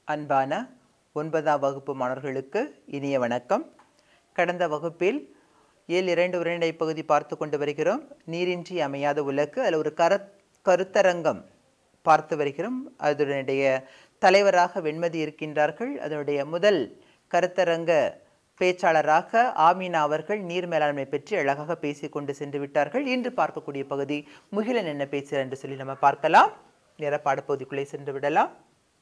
அன்பான ஒன்பதாம் வகுப்பு மாணவர்களுக்கு இனிய வணக்கம் கடந்த வகுப்பில் ஏழு இரண்டு உரைநடை பகுதி பார்த்து கொண்டு வருகிறோம் நீரின்றி அமையாத உலகு அதில் ஒரு கர கருத்தரங்கம் பார்த்து வருகிறோம் அதனுடைய தலைவராக வெண்மதி இருக்கின்றார்கள் அதனுடைய முதல் கருத்தரங்க பேச்சாளராக ஆமீனா அவர்கள் நீர் மேலாண்மை பற்றி அழகாக பேசிக் கொண்டு சென்று விட்டார்கள் இன்று பார்க்கக்கூடிய பகுதி முகிலன் என்ன பேசுகிறார் என்று சொல்லி நம்ம பார்க்கலாம் நேர பாடப்பகுதிக்குள்ளே சென்று விடலாம்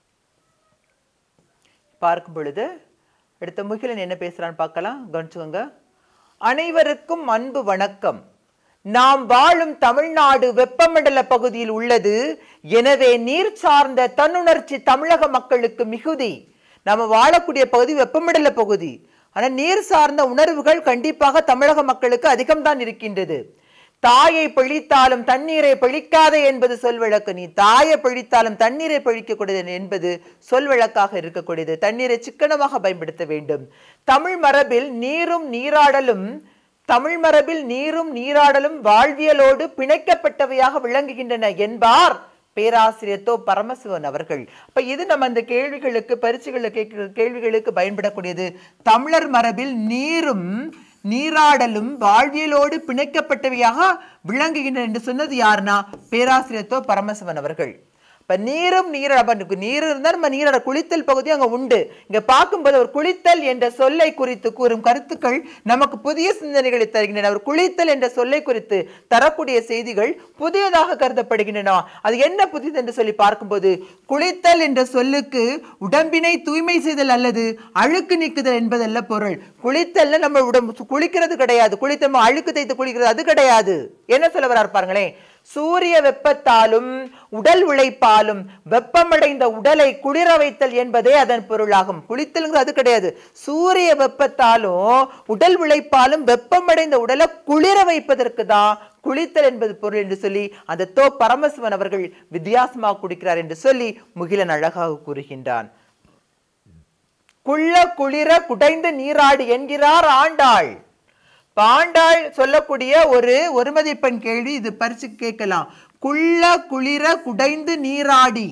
பார்க்கும் பொழுது அடுத்த முகிலன் என்ன பேசுறான்னு பார்க்கலாம் கவனிச்சுக்கோங்க அனைவருக்கும் அன்பு வணக்கம் நாம் வாழும் தமிழ்நாடு வெப்பமண்டல பகுதியில் உள்ளது எனவே நீர் சார்ந்த தன்னுணர்ச்சி தமிழக மக்களுக்கு மிகுதி நாம வாழக்கூடிய பகுதி வெப்பமண்டல பகுதி ஆனா நீர் சார்ந்த உணர்வுகள் கண்டிப்பாக தமிழக மக்களுக்கு அதிகம்தான் இருக்கின்றது தாயை பழித்தாலும் தண்ணீரை பழிக்காதே என்பது சொல் வழக்கு நீ தாயை பழித்தாலும் தண்ணீரை பழிக்கக்கூடியது என்பது சொல் வழக்காக இருக்கக்கூடியது தண்ணீரை சிக்கனமாக பயன்படுத்த வேண்டும் தமிழ் மரபில் நீரும் நீராடலும் தமிழ் மரபில் நீரும் நீராடலும் வாழ்வியலோடு பிணைக்கப்பட்டவையாக விளங்குகின்றன என்பார் பேராசிரியர் தோ பரமசிவன் அவர்கள் அப்ப இது நம்ம அந்த கேள்விகளுக்கு பரிசுகளுக்கு கேட்கிற கேள்விகளுக்கு பயன்படக்கூடியது தமிழர் மரபில் நீரும் நீராடலும் வாழ்வியலோடு பிணைக்கப்பட்டவையாக விளங்குகின்றன என்று சொன்னது யாருன்னா பேராசிரியர் தோ பரமசிவன் அவர்கள் இப்ப நீரும் நீராட நீர் இருந்தால் நம்ம நீராட குளித்தல் பகுதி அங்க உண்டு இங்க பார்க்கும்போது ஒரு குளித்தல் என்ற சொல்லை குறித்து கூறும் கருத்துக்கள் நமக்கு புதிய சிந்தனைகளை தருகின்றன ஒரு குளித்தல் என்ற சொல்லை குறித்து தரக்கூடிய செய்திகள் புதியதாக கருதப்படுகின்றன அது என்ன புதியது என்று சொல்லி பார்க்கும்போது குளித்தல் என்ற சொல்லுக்கு உடம்பினை தூய்மை செய்தல் அல்லது அழுக்கு நீக்குதல் என்பதல்ல பொருள் குளித்தல்ல நம்ம உடம்பு குளிக்கிறது கிடையாது குளித்த நம்ம அழுக்கு தேய்த்து குளிக்கிறது அது கிடையாது என்ன சொல்ல வரார் பாருங்களேன் சூரிய வெப்பத்தாலும் உடல் உழைப்பாலும் வெப்பமடைந்த உடலை குளிர வைத்தல் என்பதே அதன் பொருளாகும் குளித்தல்ங்கிறது அது கிடையாது சூரிய வெப்பத்தாலும் உடல் உழைப்பாலும் வெப்பமடைந்த உடலை குளிர வைப்பதற்கு தான் குளித்தல் என்பது பொருள் என்று சொல்லி அந்த தோ பரமசிவன் அவர்கள் வித்தியாசமாக குடிக்கிறார் என்று சொல்லி முகிலன் அழகாக கூறுகின்றான் குள்ள குளிர குடைந்து நீராடு என்கிறார் ஆண்டாள் பாண்டாள் சொல்லக்கூடிய ஒரு ஒருமதிப்பெண் கேள்வி இது பரிசு கேட்கலாம் குள்ள குளிர குடைந்து நீராடி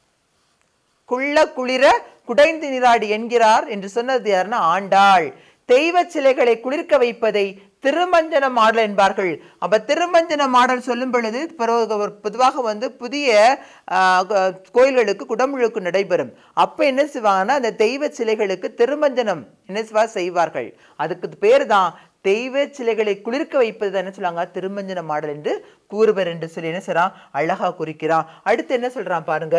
குள்ள குளிர குடைந்து நீராடி என்கிறார் என்று சொன்னது யாருன்னா ஆண்டாள் தெய்வ சிலைகளை குளிர்க்க வைப்பதை திருமஞ்சன மாடல் என்பார்கள் அப்ப திருமஞ்சன மாடல் சொல்லும் பொழுது பொதுவாக வந்து புதிய கோயில்களுக்கு குடமுழுக்கு நடைபெறும் அப்ப என்ன செய்வாங்கன்னா அந்த தெய்வ சிலைகளுக்கு திருமஞ்சனம் என்ன செய்வா செய்வார்கள் அதுக்கு பேர் தான் தெய்வ சிலைகளை குளிர்க்க வைப்பது என்ன சொல்லுவாங்க திருமஞ்சன மாடல் என்று கூறுவர் என்று சொல்லி என்ன செய்றான் அழகா குறிக்கிறான் அடுத்து என்ன சொல்றான் பாருங்க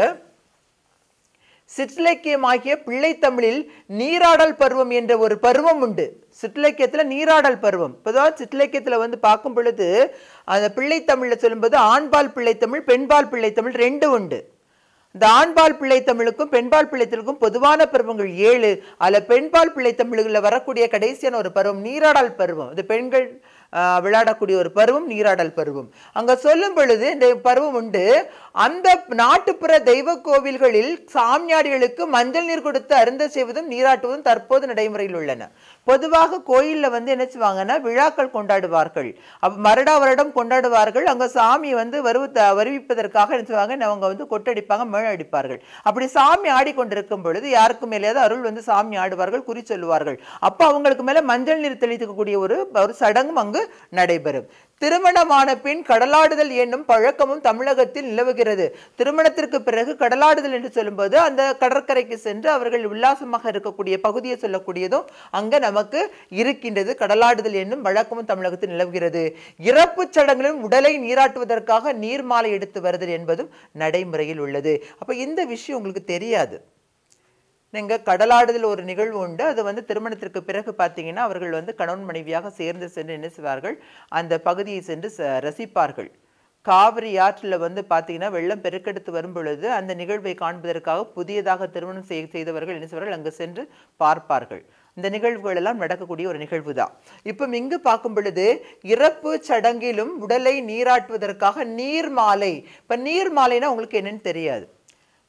சிற்றிலக்கியமாகிய பிள்ளைத்தமிழில் நீராடல் பருவம் என்ற ஒரு பருவம் உண்டு சிற்றிலக்கியத்துல நீராடல் பருவம் பொதுவாக சிற்றிலக்கியத்துல வந்து பார்க்கும் பொழுது அந்த பிள்ளைத்தமிழ்ல சொல்லும்போது ஆண்பால் பிள்ளைத்தமிழ் பெண்பால் பிள்ளைத்தமிழ் ரெண்டு உண்டு இந்த ஆண்பால் பிள்ளை தமிழுக்கும் பெண்பால் பிள்ளை தமிழுக்கும் பொதுவான பருவங்கள் ஏழு அதில் பெண்பால் பிள்ளை தமிழ்களில் வரக்கூடிய கடைசியான ஒரு பருவம் நீராடல் பருவம் இது பெண்கள் விளையாடக்கூடிய ஒரு பருவம் நீராடல் பருவம் அங்க சொல்லும் பொழுது இந்த பருவம் உண்டு அந்த நாட்டுப்புற தெய்வ கோவில்களில் சாமியாடிகளுக்கு மஞ்சள் நீர் கொடுத்து அருந்த செய்வதும் நீராட்டுவதும் தற்போது நடைமுறையில் உள்ளன பொதுவாக கோயில்ல வந்து என்ன செய்வாங்கன்னா விழாக்கள் கொண்டாடுவார்கள் அப்ப மருடா வருடம் கொண்டாடுவார்கள் அங்க சாமி வந்து வருவு வருவிப்பதற்காக என்ன செய்வாங்க அவங்க வந்து கொட்டடிப்பாங்க மேளம் அடிப்பார்கள் அப்படி சாமி ஆடிக்கொண்டிருக்கும் பொழுது யாருக்கு மேலேயாவது அருள் வந்து சாமி ஆடுவார்கள் குறி சொல்லுவார்கள் அப்ப அவங்களுக்கு மேல மஞ்சள் நீர் தெளித்துக்கக்கூடிய ஒரு ஒரு சடங்கும் அங்கு நடைபெறும் திருமணமான பின் கடலாடுதல் என்னும் பழக்கமும் தமிழகத்தில் நிலவுகிறது திருமணத்திற்கு பிறகு கடலாடுதல் என்று சொல்லும்போது அந்த கடற்கரைக்கு சென்று அவர்கள் உல்லாசமாக இருக்கக்கூடிய பகுதியை சொல்லக்கூடியதும் அங்க நமக்கு இருக்கின்றது கடலாடுதல் என்னும் வழக்கமும் தமிழகத்தில் நிலவுகிறது இறப்பு சடங்கிலும் உடலை நீராட்டுவதற்காக நீர் மாலை எடுத்து வருதல் என்பதும் நடைமுறையில் உள்ளது அப்ப இந்த விஷயம் உங்களுக்கு தெரியாது நீங்க கடலாடுதல் ஒரு நிகழ்வு உண்டு அது வந்து திருமணத்திற்கு பிறகு பார்த்தீங்கன்னா அவர்கள் வந்து கணவன் மனைவியாக சேர்ந்து சென்று என்ன செய்வார்கள் அந்த பகுதியை சென்று ரசிப்பார்கள் காவிரி ஆற்றில் வந்து பார்த்தீங்கன்னா வெள்ளம் பெருக்கெடுத்து வரும் பொழுது அந்த நிகழ்வை காண்பதற்காக புதியதாக திருமணம் செய் செய்தவர்கள் என்ன செய்வார்கள் அங்கு சென்று பார்ப்பார்கள் இந்த நிகழ்வுகள் எல்லாம் நடக்கக்கூடிய ஒரு நிகழ்வு தான் இப்போ இங்கு பார்க்கும் பொழுது இறப்பு சடங்கிலும் உடலை நீராட்டுவதற்காக நீர் மாலை இப்போ நீர் மாலைனா உங்களுக்கு என்னன்னு தெரியாது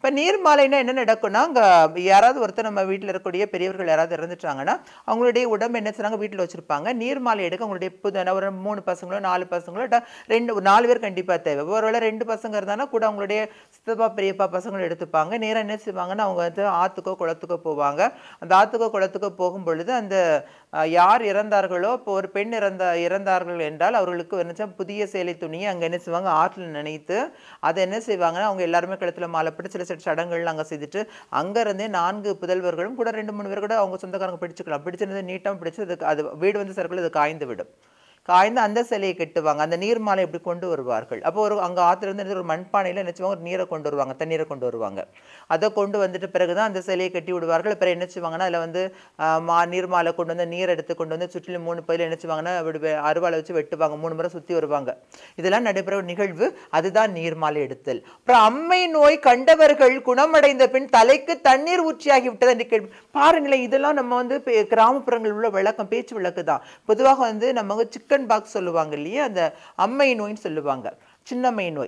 இப்போ நீர்மாலைனா என்ன நடக்கும்னா அங்கே யாராவது ஒருத்தர் நம்ம வீட்டில் இருக்கக்கூடிய பெரியவர்கள் யாராவது இறந்துட்டாங்கன்னா அவங்களுடைய உடம்பு என்ன செய்றாங்க வீட்டில் வச்சுருப்பாங்க நீர்மாலை எடுக்க அவங்களுடைய புது ஒரு மூணு பசங்களோ நாலு பசங்களோ ட- ரெண்டு ஒரு நாலு பேர் கண்டிப்பாக தேவை ஒருவேளை ரெண்டு பசங்க இருந்தாங்கன்னா கூட அவங்களுடைய சித்தப்பா பெரியப்பா பசங்களை எடுத்துப்பாங்க நேராக என்ன செய்வாங்கன்னா அவங்க வந்து ஆற்றுக்கோ குளத்துக்கோ போவாங்க அந்த ஆற்றுக்கோ குளத்துக்கோ போகும் பொழுது அந்த அஹ், யார் இறந்தார்களோ இப்போ ஒரு பெண் இறந்த இறந்தார்கள் என்றால் அவர்களுக்கு என்ன புதிய சேலை துணியை அங்கே என்ன செய்வாங்க ஆற்றில் நினைத்து அதை என்ன செய்வாங்கன்னா அவங்க எல்லாருமே கழுத்துல மாலை போட்டு சில சில சடங்குகள் அங்கே செய்துட்டு அங்க இருந்தே நான்கு புதல்வர்களும் கூட ரெண்டு மூணு பேர் கூட அவங்க சொந்தக்காரங்க பிடிச்சுக்கலாம் பிடிச்சிருந்தது நீட்டாக பிடிச்சு அதுக்கு அது வீடு வந்து சர்க்கிள் அது காய்ந்து விடும் காய்ந்து அந்த சிலையை கட்டுவாங்க அந்த நீர்மாலை இப்படி கொண்டு வருவார்கள் அப்போ ஒரு அங்கே ஆத்துல இருந்து ஒரு மண்பானையில் என்ன செய்வாங்க ஒரு நீரை கொண்டு வருவாங்க தண்ணீரை கொண்டு வருவாங்க அதை கொண்டு வந்துட்டு பிறகு தான் அந்த சிலையை கட்டி விடுவார்கள் பிறகு என்ன செய்வாங்கன்னா அதில் வந்து ஆஹ், மா நீர்மாலை கொண்டு வந்து நீர் எடுத்து கொண்டு வந்து சுற்றிலும் மூணு பயில என்ன செய்வாங்கன்னா அப்படி வெ- அருவாளை வச்சு வெட்டுவாங்க மூணு முறை சுற்றி வருவாங்க இதெல்லாம் நடைபெற ஒரு நிகழ்வு அதுதான் நீர்மாலை எடுத்தல் அப்புறம் அம்மை நோய் கண்டவர்கள் குணமடைந்த பின் தலைக்கு தண்ணீர் ஊற்றியாகி விட்டது என்று கேள்வி பாருங்களேன் இதெல்லாம் நம்ம வந்து பே- கிராமப்புறங்களில் உள்ள விளக்கம் பேச்சு விளக்கு தான் பொதுவாக வந்து நம்ம சிக்கன் பாக்ஸ் சொல்லுவாங்க இல்லையா அந்த அம்மை நோய்னு சொல்லுவாங்க சின்னம்மை நோய்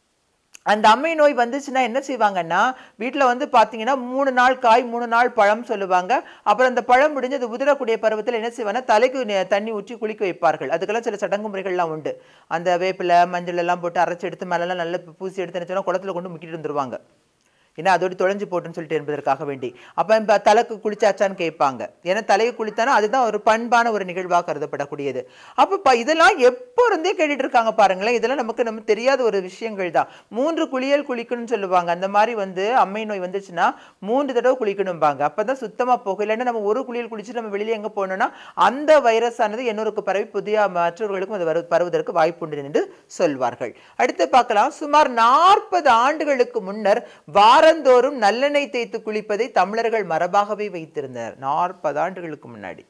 அந்த அம்மை நோய் வந்துச்சுன்னா என்ன செய்வாங்கன்னா வீட்டில் வந்து பார்த்தீங்கன்னா மூணு நாள் காய் மூணு நாள் பழம் சொல்லுவாங்க அப்புறம் அந்த பழம் முடிஞ்சு அது உதிரக்கூடிய பருவத்தில் என்ன செய்வாங்கன்னா தலைக்கு நெ- தண்ணி ஊற்றி குளிக்க வைப்பார்கள் அதுக்கெல்லாம் சில சடங்கு முறைகள்லாம் உண்டு அந்த வேப்பிலை மஞ்சள் எல்லாம் போட்டு அரைச்சி எடுத்து மேலெல்லாம் நல்லா பூசி எடுத்து என்ன செய்வாங்க, குளத்துல கொண்டு முக்கிட்டு வந்துருவாங்க ஏன்னா அதோட தொலைஞ்சு போட்டுன்னு சொல்லிட்டு என்பதற்காக வேண்டி அப்போ இப்போ தலைக்கு குளிச்சாச்சான்னு கேட்பாங்க ஏன்னா தலைக்கு குளித்தானா அதுதான் ஒரு பண்பான ஒரு நிகழ்வாக கருதப்படக்கூடியது அப்போ ப இதெல்லாம் எப்போ இருந்தே கேட்டுட்டு இருக்காங்க பாருங்களேன் இதெல்லாம் நமக்கு நம்ம தெரியாத ஒரு விஷயங்கள் தான் மூன்று குளியல் குளிக்கணும்னு சொல்லுவாங்க அந்த மாதிரி வந்து அம்மை நோய் வந்துச்சுன்னா மூன்று தடவை குளிக்கணும்பாங்க அப்போ தான் சுத்தமாக போகும் இல்லைன்னா நம்ம ஒரு குளியல் குளிச்சு நம்ம வெளியே எங்கே போனோம்னா அந்த வைரஸ் ஆனது இன்னொருக்கு பரவி புதிய மற்றவர்களுக்கும் அது வரு பரவுவதற்கு வாய்ப்புண்டு என்று சொல்வார்கள் அடுத்து பார்க்கலாம் சுமார் நாற்பது ஆண்டுகளுக்கு முன்னர் வாரந்தோறும் நல்லெண்ணெய் தேய்த்து குளிப்பதை தமிழர்கள் மரபாகவே வைத்திருந்தனர் நாற்பது ஆண்டுகளுக்கு முன்னாடி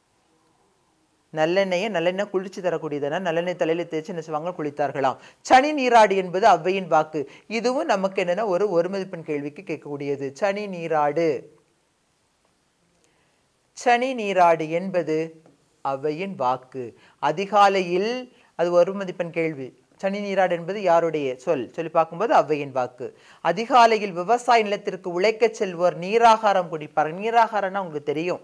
நல்லெண்ணெயை நல்லெண்ணெய் குளிர்ச்சி தரக்கூடியதுனா நல்லெண்ணெய் தலையில தேய்ச்சி என்ன செய்வாங்க குளித்தார்களாம் சனி நீராடு என்பது ஔவையின் வாக்கு இதுவும் நமக்கு என்னன்னா ஒரு ஒரு மதிப்பெண் கேள்விக்கு கேட்கக்கூடியது சனி நீராடு சனி நீராடு என்பது ஔவையின் வாக்கு அதிகாலையில் அது ஒரு மதிப்பெண் கேள்வி சனி நீராடு என்பது யாருடைய சொல் சொல்லி பார்க்கும்போது ஔவையின் வாக்கு அதிகாலையில் விவசாய நிலத்திற்கு உழைக்கச் செல்வோர் நீராகாரம் குடிப்பார் நீராகாரம்னா உங்களுக்கு தெரியும்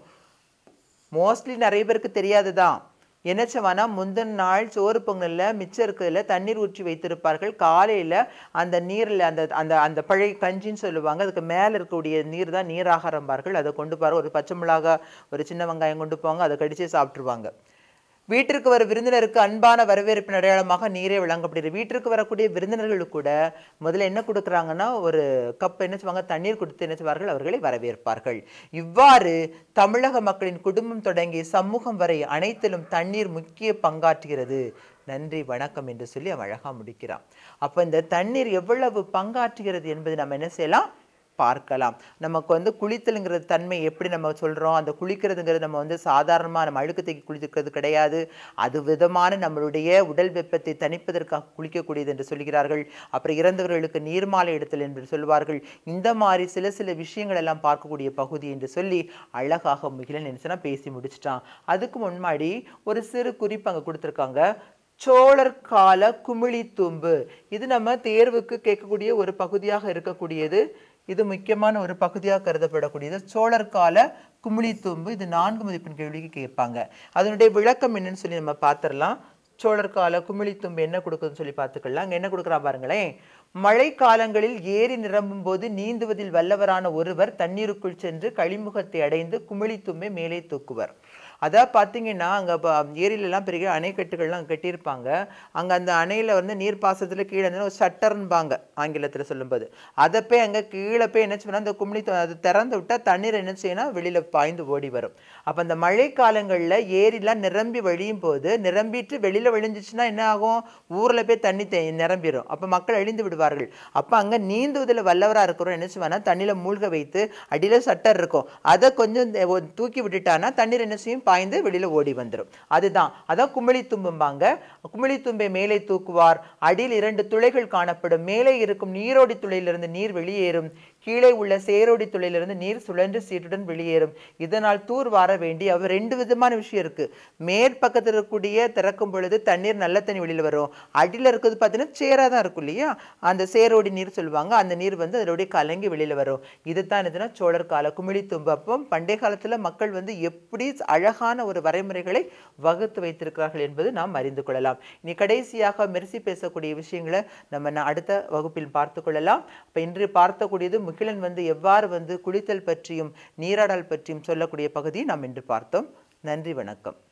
மோஸ்ட்லி நிறைய பேருக்கு தெரியாதுதான் என்ன செய்வானா முந்தின நாள் சோறு பொங்கலில் மிச்சம் இருக்கிறதுல தண்ணீர் ஊற்றி வைத்திருப்பார்கள் காலையில் அந்த நீரில் அந்த அந்த அந்த பழைய கஞ்சின்னு சொல்லுவாங்க அதுக்கு மேலே இருக்கக்கூடிய நீர் தான் நீராகாரம்பார்கள் அதை கொண்டு போகிற ஒரு பச்சை மிளகா ஒரு சின்ன வெங்காயம் கொண்டு போவாங்க அதை கடிச்சே சாப்பிட்ருவாங்க வீட்டிற்கு வர விருந்தினருக்கு அன்பான வரவேற்பின் அடையாளமாக நீரே வழங்கப்படுகிறது வீட்டிற்கு வரக்கூடிய விருந்தினர்களுக்கு கூட முதல்ல என்ன கொடுக்குறாங்கன்னா ஒரு கப் என்ன செய்வாங்க தண்ணீர் கொடுத்து என்ன செய்வார்கள் அவர்களை வரவேற்பார்கள் இவ்வாறு தமிழக மக்களின் குடும்பம் தொடங்கி சமூகம் வரை அனைத்திலும் தண்ணீர் முக்கிய பங்காற்றுகிறது நன்றி வணக்கம் என்று சொல்லி அவன் அழகா முடிக்கிறான் அப்ப இந்த தண்ணீர் எவ்வளவு பங்காற்றுகிறது என்பது நம்ம என்ன செய்யலாம் பார்க்கலாம் நமக்கு வந்து குளித்தலுங்கிற தன்மை எப்படி நம்ம சொல்கிறோம் அந்த குளிக்கிறதுங்கிறது நம்ம வந்து சாதாரணமாக நம்ம அழுக்கு தேக்கி குளிக்கிறது கிடையாது அது விதமான நம்மளுடைய உடல் வெப்பத்தை தணிப்பதற்காக குளிக்கக்கூடியது என்று சொல்கிறார்கள் அப்புறம் இறந்தவர்களுக்கு நீர்மாலை எடுத்தல் என்று சொல்வார்கள் இந்த மாதிரி சில சில விஷயங்கள் எல்லாம் பார்க்கக்கூடிய பகுதி என்று சொல்லி அழகாக முகிலன் நினைச்சுனா பேசி முடிச்சிட்டான் அதுக்கு முன்னாடி ஒரு சிறு குறிப்பு அங்கே கொடுத்துருக்காங்க சோழர் கால குமிழி தும்பு இது நம்ம தேர்வுக்கு கேட்கக்கூடிய ஒரு பகுதியாக இருக்கக்கூடியது இது முக்கியமான ஒரு பகுதியாக கருதப்படக்கூடியது சோழர் கால குமிழி தும்பு இது நான்கு மதிப்பெண் கேள்விக்கு கேட்பாங்க அதனுடைய விளக்கம் என்னன்னு சொல்லி நம்ம பார்த்துடலாம் சோழர் கால குமிழி தும்பு என்ன கொடுக்குதுன்னு சொல்லி பார்த்துக்கலாம் அங்கே என்ன கொடுக்குறா பாருங்களேன் மழை காலங்களில் ஏரி நிரம்பும் போது நீந்துவதில் வல்லவரான ஒருவர் தண்ணீருக்குள் சென்று கழிமுகத்தை அடைந்து குமிழி தும்பை மேலே தூக்குவர் அதான் பார்த்தீங்கன்னா அங்கே ஏரியிலலாம் பெரிய அணைக்கட்டுகள்லாம் கட்டியிருப்பாங்க அங்கே அந்த அணையில் வந்து நீர்ப்பாசனத்தில் கீழே இருந்து ஒரு ஷட்டர்ன்பாங்க ஆங்கிலத்தில் சொல்லும்போது அதை போய் அங்கே கீழே போய் என்ன செய்யணும் அந்த குமிழி து- அது திறந்து விட்டால் தண்ணீர் என்ன செய்யணும் வெளியில் பாய்ந்து ஓடி வரும் அப்போ அந்த மழை காலங்களில் ஏரிலாம் நிரம்பி வழியும் போது நிரம்பிட்டு வெளியில் விழிஞ்சிச்சுன்னா என்ன ஆகும் ஊரில் போய் தண்ணி தே நிரம்பிடும் அப்போ மக்கள் அழிந்து விடுவார்கள் அப்போ அங்கே நீந்துவதில் வல்லவராக இருக்கிறோம் என்ன செய்வானா தண்ணியில் மூழ்க வைத்து அடியில் சட்டர் இருக்கும் அதை கொஞ்சம் தே- ஒ- தூக்கி விட்டுட்டானா தண்ணீர் என்ன செய்யும் பாய்ந்து வெளியில் ஓடி வந்துடும் அதுதான் அதான் குமிழி தும்பும்பாங்க குமிழி தும்பை மேலே தூக்குவார் அடியில் இரண்டு துளைகள் காணப்படும் மேலே இருக்கும் நீரோடி துளையிலிருந்து நீர் வெளியேறும் கீழே உள்ள சேரோடி துளையிலிருந்து நீர் சுழன்று சீட்டுடன் வெளியேறும் இதனால் தூர் வார வேண்டி அவர் ரெண்டு விதமான விஷயம் இருக்கு மேற்பக்கத்தில் இருக்கக்கூடிய திறக்கும் பொழுது தண்ணீர் நல்ல தண்ணி வெளியில வரும் அடியில இருக்கிறது பார்த்தீங்கன்னா சேரா தான் இருக்கும் இல்லையா அந்த சேரோடி நீர் சொல்லுவாங்க அந்த நீர் வந்து அதோடைய கலங்கி வெளியில வரும் இதுதான் எதுனா சோழர் கால குமிழி தும்பு அப்போ பண்டைய காலத்துல மக்கள் வந்து எப்படி அழகான ஒரு வரைமுறைகளை வகுத்து வைத்திருக்கிறார்கள் என்பது நாம் அறிந்து கொள்ளலாம் இனி கடைசியாக மெர்சி பேசக்கூடிய விஷயங்களை நம்ம ந- அடுத்த வகுப்பில் பார்த்து கொள்ளலாம் இப்போ இன்று பார்த்தக்கூடியது முகிலன் வந்து எவ்வாறு வந்து குளித்தல் பற்றியும் நீராடல் பற்றியும் சொல்லக்கூடிய பகுதியை நாம் இன்று பார்த்தோம் நன்றி வணக்கம்